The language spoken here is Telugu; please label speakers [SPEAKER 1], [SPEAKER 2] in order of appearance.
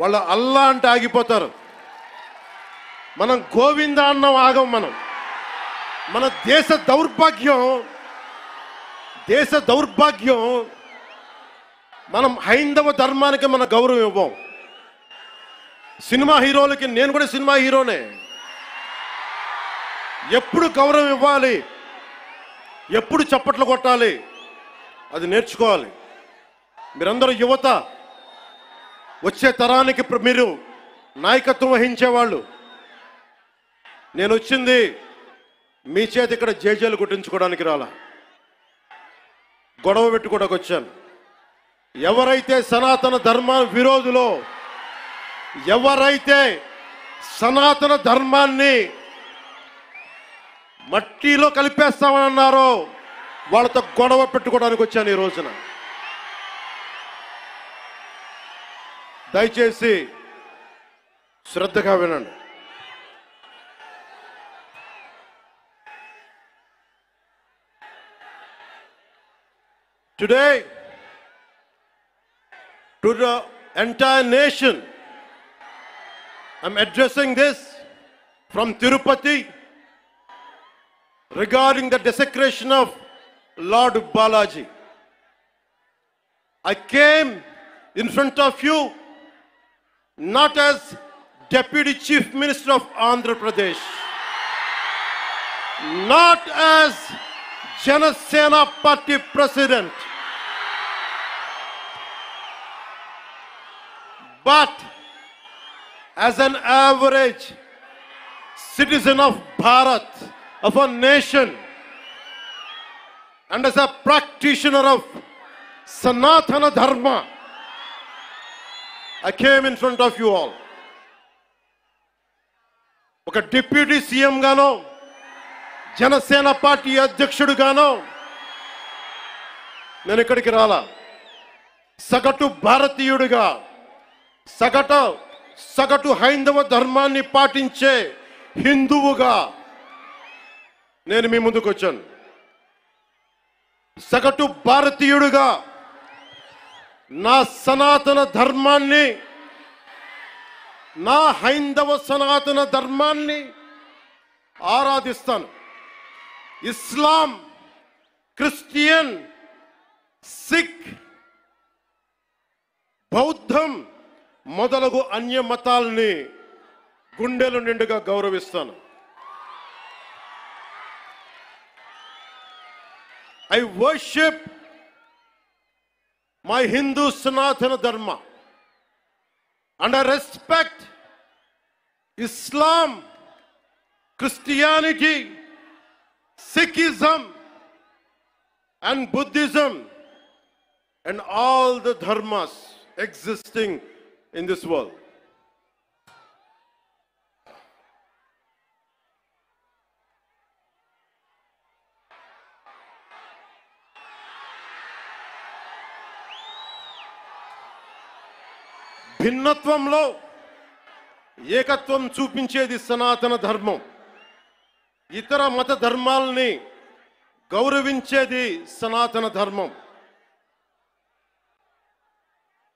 [SPEAKER 1] వాళ్ళు అల్లా అంటే ఆగిపోతారు మనం గోవింద అన్నం ఆగం మనం మన దేశ దౌర్భాగ్యం దేశ దౌర్భాగ్యం మనం హైందవ ధర్మానికి మన గౌరవం ఇవ్వం సినిమా హీరోలకి నేను కూడా సినిమా హీరోనే ఎప్పుడు గౌరవం ఇవ్వాలి ఎప్పుడు చప్పట్లు కొట్టాలి అది నేర్చుకోవాలి మీరందరూ యువత వచ్చే తరానికి ప్ర- మీరు నాయకత్వం వహించేవాళ్ళు నేను వచ్చింది మీ చేత ఇక్కడ జేజేలు కొట్టించుకోవడానికి రాలా గొడవ పెట్టుకోవడానికి వచ్చాను ఎవరైతే సనాతన ధర్మ విరోధులో ఎవరైతే సనాతన ధర్మాన్ని మట్టిలో కలిపేస్తామని అన్నారో వాళ్ళతో గొడవ పెట్టుకోవడానికి వచ్చాను ఈ రోజున దయచేసి శ్రద్ధగా వినండి Today, to the entire nation, I'm addressing this from Tirupati regarding the desecration of Lord Balaji. I came in front of you not as Deputy Chief Minister of Andhra Pradesh, not as Janasena Party President, but as an average citizen of Bharat, of a nation, and as a practitioner of Sanatana Dharma, I came in front of you all. ఒక డిప్యూటీ సీఎం గానో జనసేన పార్టీ అధ్యక్షుడుగానో నేను ఇక్కడికి రాలా సగటు భారతీయుడిగా సగటు సగటు హైందవ ధర్మాన్ని పాటించే హిందువుగా నేను మీ ముందుకు వచ్చాను సగటు భారతీయుడిగా నా సనాతన ధర్మాన్ని నా హైందవ సనాతన ధర్మాన్ని ఆరాధిస్తాను ఇస్లాం క్రిస్టియన్ సిక్ బౌద్ధం మొదలగు అన్య మతాల్ని గుండెలు నిండుగా గౌరవిస్తాను I worship my Hindu Sanatana Dharma and I respect Islam Christianity Sikhism and Buddhism and all the dharmas existing in this world. భిన్నత్వంలో ఏకత్వం చూపించేది సనాతన ధర్మం ఇతర మత ధర్మాలని గౌరవించేది సనాతన ధర్మం